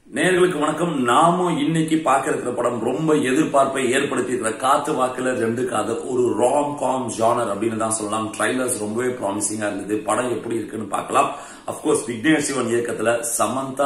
நேர்களுக்கு வணக்கம் நாம இன்னைக்கு பார்க்க இருக்கிற படம் ரொம்ப எதிர்பார்ப்பை ஏற்படுத்தி இருக்கிற காத்து வாக்குல ரெண்டு காது ஒரு ராம் காம் ஜானர் அப்படின்னு தான் சொல்லலாம் ட்ரைலர்ஸ் ரொம்பவே ப்ராமிசிங்கா இருந்தது படம் எப்படி இருக்குன்னு பார்க்கலாம் அப்கோர்ஸ் விக்னேஷ் சிவன் இயக்கத்துல சமந்தா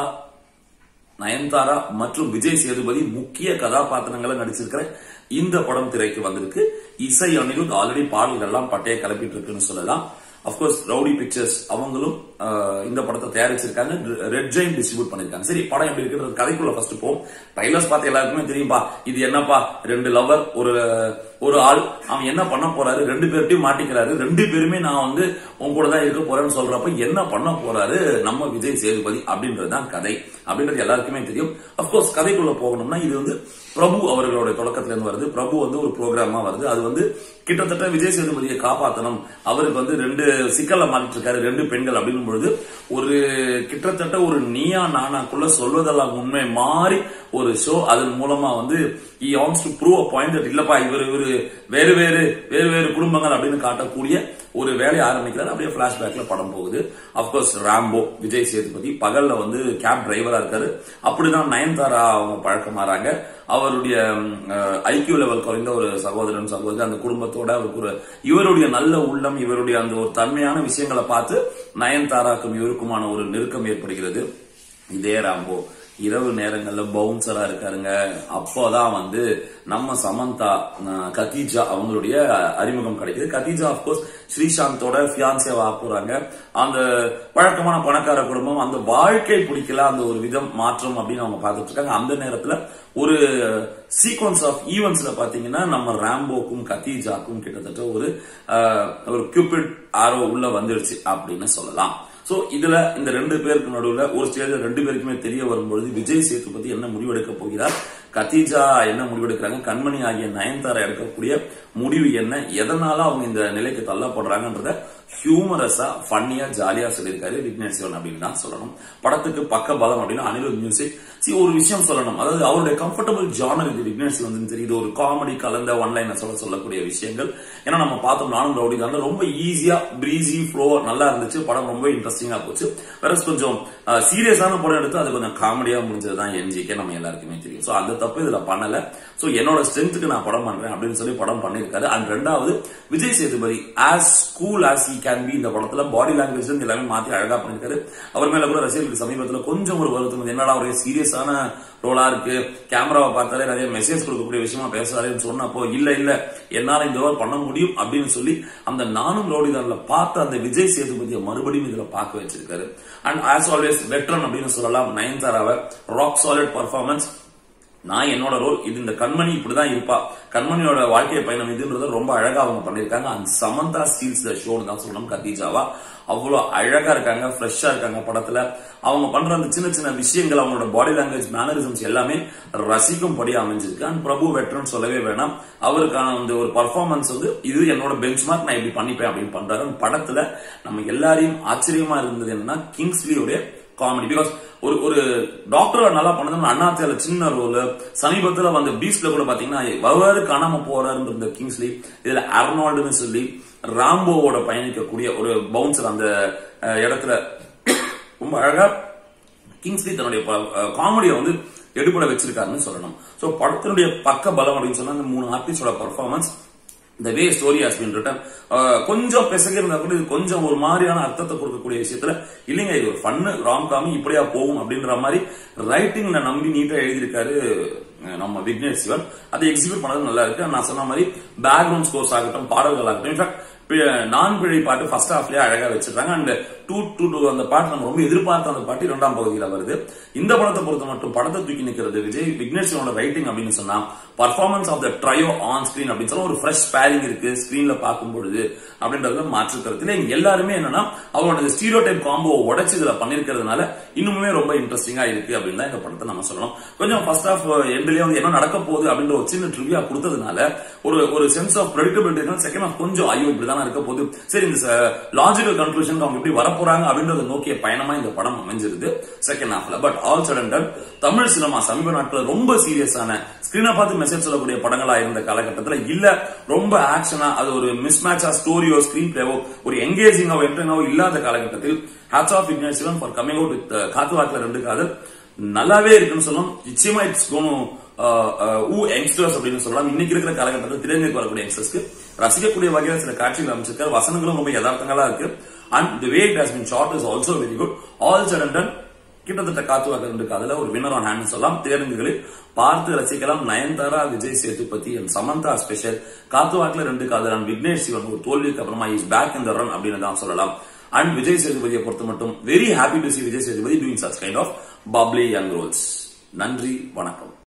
நயன்தாரா மற்றும் விஜய் சேதுபதி முக்கிய கதாபாத்திரங்களை நடிச்சிருக்கிற இந்த படம் திரைக்கு வந்திருக்கு இசை அனிருத் ஆல்ரெடி பாடல்கள்லாம் பட்டைய கிளப்பிட்டு இருக்குன்னு சொல்லலாம் அப்கோர்ஸ் ரவுடி பிக்சர்ஸ் அவங்களும் அஹ், இந்த படத்தை தயாரிச்சிருக்காங்க ரெட் ஜெயின் டிஸ்ட்ரிபியூட் பண்ணிருக்காங்க சரி படம் எப்படி இருக்குன்றது கதைக்குள்ள ஃபர்ஸ்ட் போவோம் ட்ரைலர்ஸ் பார்த்து எல்லாருக்குமே தெரியும்பா இது என்னப்பா ரெண்டு லவர் ஒரு ஒரு ஆள் அவன் என்ன பண்ண போறாரு ரெண்டு பேர்ட்டையும் மாட்டிக்கிறாரு ரெண்டு பேருமே நான் வந்து உன் கூட தான் இருக்க போறேன்னு சொல்றப்ப என்ன பண்ண போறாரு நம்ம விஜய் சேதுபதி அப்படின்றது தான் கதை அப்படின்றது எல்லாருக்குமே தெரியும் அப்கோர்ஸ் கதைக்குள்ள போகணும்னா இது வந்து பிரபு அவர்களோட தொடக்கத்துல இருந்து வருது பிரபு வந்து ஒரு ப்ரோக்ராமா வருது அது வந்து கிட்டத்தட்ட விஜய் சேதுபதியை காப்பாத்தணும் அவருக்கு வந்து ரெண்டு சிக்கல்ல மாறிட்டு இருக்காரு ரெண்டு பெண்கள் அப்படின்னும் பொழுது ஒரு கிட்டத்தட்ட ஒரு நீயா நானாக்குள்ள சொல்வதெல்லாம் உண்மை மாறி ஒரு ஷோ அதன் மூலமா வந்து he wants to prove a point that இல்லப்பா இவர் இவர் வேறு வேறு வேறு வேறு குடும்பங்கள் அப்படின்னு காட்டக்கூடிய ஒரு வேலையை ஆரம்பிக்கிறார் அப்படியே பிளாஷ்பேக்ல படம் போகுது அப்கோர்ஸ் ராம்போ விஜய் சேதுபதி பகல்ல வந்து கேப் டிரைவரா இருக்காரு அப்படிதான் நயன்தாரா அவங்க பழக்கமாறாங்க அவருடைய ஐக்கியூ லெவல் குறைந்த ஒரு சகோதரன் சகோதரி அந்த குடும்பத்தோட அவருக்கு ஒரு இவருடைய நல்ல உள்ளம் இவருடைய அந்த ஒரு தன்மையான விஷயங்களை பார்த்து நயன்தாராக்கும் இவருக்குமான ஒரு நெருக்கம் ஏற்படுகிறது இதே ராம்போ இரவு நேரங்கள்ல பவுன்சரா இருக்காருங்க அப்போதான் வந்து நம்ம சமந்தா அஹ், கத்தீஜா அவங்களுடைய அறிமுகம் கிடைக்குது கத்தீஜா அப்கோர்ஸ் ஸ்ரீசாந்தோட ஃபியான்சேவா போறாங்க அந்த பழக்கமான பணக்கார குடும்பம் அந்த வாழ்க்கை பிடிக்கல அந்த ஒரு விதம் மாற்றம் அப்படின்னு அவங்க பார்த்துட்டு இருக்காங்க அந்த நேரத்துல ஒரு சீக்வன்ஸ் ஆஃப் ஈவெண்ட்ஸ்ல பாத்தீங்கன்னா நம்ம ராம்போக்கும் கத்தீஜாக்கும் கிட்டத்தட்ட ஒரு அஹ், ஒரு கியூபிட் ஆரோ உள்ள வந்துருச்சு அப்படின்னு சொல்லலாம் சோ இதுல இந்த ரெண்டு பேருக்கு நடுவுல ஒரு ஸ்டேஜ்ல ரெண்டு பேருக்குமே தெரிய வரும்பொழுது விஜய் சேதுபதி என்ன முடிவெடுக்க போகிறார் கத்தீஜா என்ன முடிவெடுக்கிறாங்க கண்மணி ஆகிய நயன்தாரா எடுக்கக்கூடிய முடிவு என்ன எதனால அவங்க இந்த நிலைக்கு தள்ளப்படுறாங்கன்றத ஹியூமரஸா ஃபன்னியா ஜாலியா சொல்லியிருக்காரு விக்னேஷ் சிவன் அப்படின்னு தான் சொல்லணும் படத்துக்கு பக்க பலம் அப்படின்னு அனிருத் மியூசிக் சி ஒரு விஷயம் சொல்லணும் அதாவது அவருடைய கம்ஃபர்டபுள் ஜானர் இது விக்னேஷ் சிவன் தெரியுது ஒரு காமெடி கலந்த ஒன்லைன் சொல்ல சொல்லக்கூடிய விஷயங்கள் ஏன்னா நம்ம பார்த்தோம் நானும் ரவுடி தான் ரொம்ப ஈஸியா பிரீசி ஃப்ளோ நல்லா இருந்துச்சு படம் ரொம்ப இன்ட்ரெஸ்டிங்கா போச்சு வேற கொஞ்சம் சீரியஸான படம் எடுத்து அது கொஞ்சம் காமெடியா முடிஞ்சது தான் என்ஜிக்கே நம்ம எல்லாருக்குமே தெரியும் சோ அந்த தப்பு இதுல பண்ணல சோ என்னோட ஸ்ட்ரென்த்துக்கு நான் படம் பண்றேன் அப்படின்னு சொல்லி படம் பண்ணிருக்காரு அண்ட் ரெண்டாவது Vijay Sethupathi as cool as he can be இந்த படத்துல பாடி லாங்குவேஜ் இருந்து எல்லாமே மாத்தி அழகா பண்ணிருக்காரு அவர் மேல கூட ரசிகர்களுக்கு சமீபத்துல கொஞ்சம் ஒரு வருத்தம் இருந்தது. என்னடா ஒரே சீரியஸான ரோலா இருக்கு கேமராவை பார்த்தாலே நிறைய மெசேஜ் கொடுக்கக்கூடிய விஷயமா பேசுறாருன்னு சொன்னப்போ இல்ல இல்ல என்னால இந்த ரோல் பண்ண முடியும் அப்படின்னு சொல்லி அந்த நானும் ரோடிதான்ல பார்த்த அந்த விஜய் சேதுபதியை மறுபடியும் இதுல பார்க்க வச்சிருக்காரு அண்ட் ஆஸ் ஆல்வேஸ் வெட்ரன் அப்படின்னு சொல்லலாம் நயன்தாராவை ராக் சாலிட் பர்ஃபார்மன்ஸ் நான் என்னோட ரோல் இது இந்த கண்மணி இப்படிதான் இருப்பா கண்மணியோட வாழ்க்கை பயணம் இதுன்றத ரொம்ப அழகா அவங்க பண்ணிருக்காங்க அந்த சமந்தா ஸ்டீல்ஸ் த ஷோன்னு தான் சொல்லணும் கத்தீஜாவா அவ்வளவு அழகா இருக்காங்க ஃப்ரெஷ்ஷா இருக்காங்க படத்துல அவங்க பண்ற அந்த சின்ன சின்ன விஷயங்கள் அவங்களோட பாடி லாங்குவேஜ் மேனரிசம்ஸ் எல்லாமே ரசிக்கும்படி அமைஞ்சிருக்கு அண்ட் பிரபு வெட்ரன் சொல்லவே வேணாம் அவருக்கான அந்த ஒரு பர்ஃபார்மன்ஸ் வந்து இது என்னோட பெஞ்ச் மார்க் நான் இப்படி பண்ணிப்பேன் அப்படின்னு பண்றாரு அந்த படத்துல நம்ம எல்லாரையும் ஆச்சரியமா இருந்தது என்னன்னா கிங்ஸ்லியோடைய காமெடி பிகாஸ் ஒரு ஒரு டாக்டர் நல்லா பண்ணது அண்ணாத்தியால சின்ன ரோல் சமீபத்துல வந்த பீச்ல கூட பாத்தீங்கன்னா வவாறு காணாம போறாரு இந்த கிங்ஸ்லி இதுல அர்னால்டுன்னு சொல்லி ராம்போவோட பயணிக்கக்கூடிய ஒரு பவுன்சர் அந்த அஹ், இடத்துல ரொம்ப அழகா கிங்ஸ்லி தன்னுடைய காமெடியை வந்து எடுபட வச்சிருக்காருன்னு சொல்லணும் சோ படத்தினுடைய பக்க பலம் அப்படின்னு சொன்னா அந்த மூணு ஆர்டிஸ்டோட பர்ஃபார்மன்ஸ் இந்த way story has been written கொஞ்சம் பெசகி இருந்தா கூட இது கொஞ்சம் ஒரு மாதிரியான அர்த்தத்தை கொடுக்கக்கூடிய விஷயத்துல இல்லைங்க இது ஒரு ஃபன்னு ராம் காமி இப்படியா போகும் அப்படின்ற மாதிரி ரைட்டிங்ல நம்பி நீட்டா எழுதியிருக்காரு அஹ், நம்ம விக்னேஷ் சிவன் அதை எக்ஸிக்யூட் பண்ணது நல்லா இருக்கு நான் சொன்ன மாதிரி பேக்ரவுண்ட் ஸ்கோர்ஸ் ஆகட்டும் பாடல்கள் ஆகட்டும் இன்ஃபேக்ட் நான் பிழை பாட்டு ஃபர்ஸ்ட் ஹாஃப்லயே அழகா வச்சிருக்காங்க அண்ட் டூ டூ டூ அந்த பாட்டு நம்ம ரொம்ப எதிர்பார்த்த அந்த பாட்டு இரண்டாம் பகுதியில வருது இந்த படத்தை பொறுத்த மட்டும் படத்தை தூக்கி நிக்கிறது விஜய் விக்னேஷனோட ரைட்டிங் அப்படின்னு சொன்னா performance of the trio on screen அப்படின்னு சொன்னா ஒரு ஃப்ரெஷ் பேரிங் இருக்கு ஸ்கிரீன்ல பார்க்கும் பொழுது அப்படின்றதுல மாற்று கருத்துல இங்க எல்லாருமே என்னன்னா அவரோட ஸ்டீரியோ டைப் காம்போ உடைச்சு இதுல பண்ணிருக்கிறதுனால இன்னுமே ரொம்ப இன்ட்ரெஸ்டிங்கா இருக்கு அப்படின்னு தான் இந்த படத்தை நம்ம சொல்லணும் கொஞ்சம் ஃபர்ஸ்ட் ஆஃப் எண்ட்லயே வந்து என்ன நடக்க போகுது அப்படின்ற ஒரு சின்ன ட்ரிவியா கொடுத்ததுனால ஒரு ஒரு sense of predictability second half கொஞ்சம் ஐயோ இப்படிதான் இருக்க போகுது சரி இந்த லாஜிக்கல் கன்க்ளூஷன் அவங்க எப்படி வரப்போறாங்க அப்படின்றத நோக்கிய பயணமா இந்த படம் அமைஞ்சிருது செகண்ட் ஹாஃப்ல but all said and done Tamil cinema சமீப நாட்கள் ரொம்ப சீரியஸான ஸ்கிரீனை பார்த்து மெசேஜ் சொல்லக்கூடிய படங்களா இருந்த காலகட்டத்துல இல்ல ரொம்ப ஆக்ஷனா அது ஒரு மிஸ் மேட்சா ஸ்டோரியோ ஸ்கிரீன் பிளேவோ ஒரு எங்கேஜிங்கோ என்டர்னாவோ இல்லாத காலகட்டத்தில் hats off Vignesh Shivan for coming out with Kaathu Vaakula ரெண்டு காதல் நல்லாவே இருக்குன்னு சொல்லலாம் நிச்சயமா இட்ஸ் கோனும் ஊ யங்ஸ்டர்ஸ் அப்படின்னு சொல்லலாம் இன்னைக்கு இருக்கிற காலகட்டத்தில் திரைஞருக்கு வரக்கூடிய யங்ஸ்டர்ஸ்க்கு ரசிக்கக்கூடிய வகையில் சில காட்சிகள் அமைச்சிருக்காரு வசனங்களும் ரொம்ப யதார்த்தங்களா இருக்கு and the way it has been shot is also very good all said and done கிட்டத்தட்ட காத்து வாக்கு ரெண்டு காதல ஒரு வினர் ஆன் ஹேண்ட் சொல்லலாம் திரையரங்குகளில் பார்த்து ரசிக்கலாம் நயன்தாரா விஜய் சேதுபதி அண்ட் சமந்தா ஸ்பெஷல் காத்து வாக்குல ரெண்டு காதல் அண்ட் விக்னேஷ் சிவன் ஒரு தோல்விக்கு அப்புறமா is back in the run அப்படின்னு தான் சொல்லலாம் அண்ட் விஜய் சேதுபதியை பொறுத்த மட்டும் very happy to see Vijay Sethupathi doing such kind of bubbly young roles நன்றி வணக்கம்